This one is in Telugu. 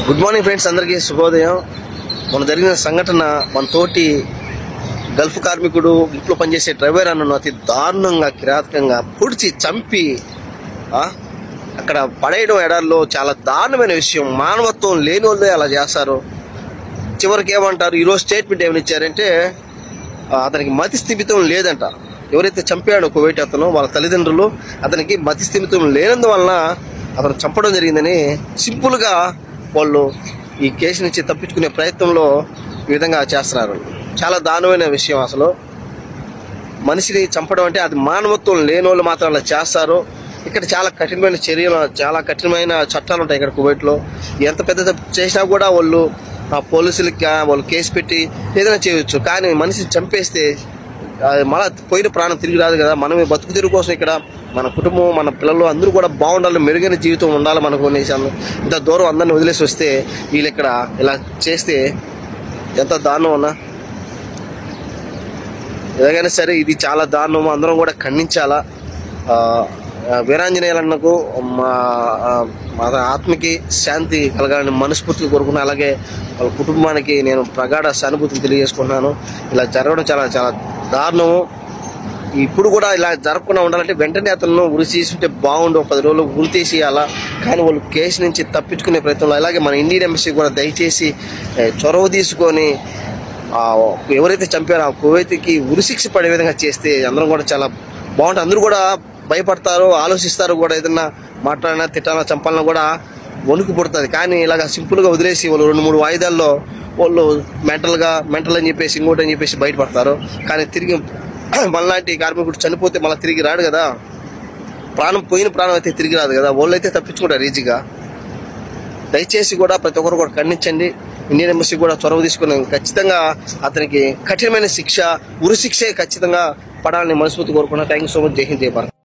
గుడ్ మార్నింగ్ ఫ్రెండ్స్ అందరికీ శుభోదయం మన జరిగిన సంఘటన మన తోటి గల్ఫ్ కార్మికుడు ఇంట్లో పనిచేసే డ్రైవర్ అన్నను అతి దారుణంగా కిరాతకంగా పొడిచి చంపి ఆ, అక్కడ పడేయడం ఎడారిలో చాలా దారుణమైన విషయం మానవత్వం లేని వాళ్ళే అలా చేస్తారు చివరికి ఏమంటారు ఈరోజు స్టేట్మెంట్ ఏమని ఇచ్చారంటే ఆ, అతనికి మతి స్థిమితం లేదంట ఎవరైతే చంపాడో కువైట్ అతను వాళ్ళ తల్లిదండ్రులు అతనికి మతి స్థిమితం లేనందువలన అతను చంపడం జరిగిందని సింపుల్గా వాళ్ళు ఈ కేసు నుంచి తప్పించుకునే ప్రయత్నంలో ఈ విధంగా చేస్తున్నారు చాలా దారుణమైన విషయం అసలు మనిషిని చంపడం అంటే అది మానవత్వం లేని వాళ్ళు మాత్రం అలా చేస్తారు ఇక్కడ చాలా కఠినమైన చర్యలు చాలా కఠినమైన చట్టాలు ఉంటాయి ఇక్కడ కువైట్లో ఎంత పెద్ద తప్పు చేసినా కూడా వాళ్ళు ఆ పోలీసులకి ఆ వాళ్ళు కేసు పెట్టి ఏదైనా చేయవచ్చు కానీ మనిషిని చంపేస్తే అది మళ్ళా పోయిన ప్రాణం తిరిగి రాదు కదా మనమే బతుకు తిరుగు కోసం ఇక్కడ మన కుటుంబం మన పిల్లలు అందరూ కూడా బాగుండాలి మెరుగైన జీవితం ఉండాలి మనకు అనేసి అన్న- ఇంత దూరం అందరిని వదిలేసి వస్తే వీళ్ళు ఇక్కడ ఇలా చేస్తే ఎంత దారుణం అన్నా ఎలాగైనా సరే ఇది చాలా దారుణం అందరం కూడా ఖండించాలా ఆ, ఆ, వీరాంజనేయులన్నకు మా ఆ, మా ఆత్మకి శాంతి కలగాలని మనస్ఫూర్తిగా కోరుకున్నా అలాగే వాళ్ళ కుటుంబానికి నేను ప్రగాఢ సానుభూతిని తెలియజేసుకుంటున్నాను ఇలా జరగడం చాలా చాలా దారుణము ఇప్పుడు కూడా ఇలా జరగకుండా ఉండాలంటే వెంటనే అతను ఉరి తీసుంటే బాగుండు ఒక పది రోజులు ఉరి తీసి అలా కానీ వాళ్ళు కేసు నుంచి తప్పించుకునే ప్రయత్నంలో అలాగే మన ఇండియన్ ఎంబసీ కూడా దయచేసి ఏ, చొరవ తీసుకొని ఆ, ఎవరైతే చంపారో ఆ కువైత్కి ఉరిశిక్ష పడే విధంగా చేస్తే అందరం కూడా చాలా బాగుంటుంది అందరూ కూడా భయపడతారు ఆలోచిస్తారు కూడా ఏదన్నా మాట్లాడినా తిట్టాలన్నా చంపాలన్నా కూడా వణుకు పుడుతుంది కానీ ఇలాగ సింపుల్గా వదిలేసి వాళ్ళు రెండు మూడు వాయిదాల్లో వాళ్ళు మెంటల్గా మెంటల్ అని చెప్పేసి ఇంకోటి అని చెప్పేసి బయటపడతారు కానీ తిరిగి మనలాంటి కార్మికుడు చనిపోతే మళ్ళీ తిరిగి రాడు కదా ప్రాణం పోయిన ప్రాణం అయితే తిరిగి రాదు కదా వాళ్ళు అయితే తప్పించుకుంటారు ఈజీగా దయచేసి కూడా ప్రతి ఒక్కరు కూడా ఖండించండి ఇండియన్ ఎంబసీ కూడా చొరవ తీసుకుని ఖచ్చితంగా అతనికి కఠినమైన శిక్ష ఉరి శిక్షే ఖచ్చితంగా పడాలని మనస్ఫూర్తి కోరుకున్నా థ్యాంక్ యూ సో మచ్ జై హింద్ జై భారత్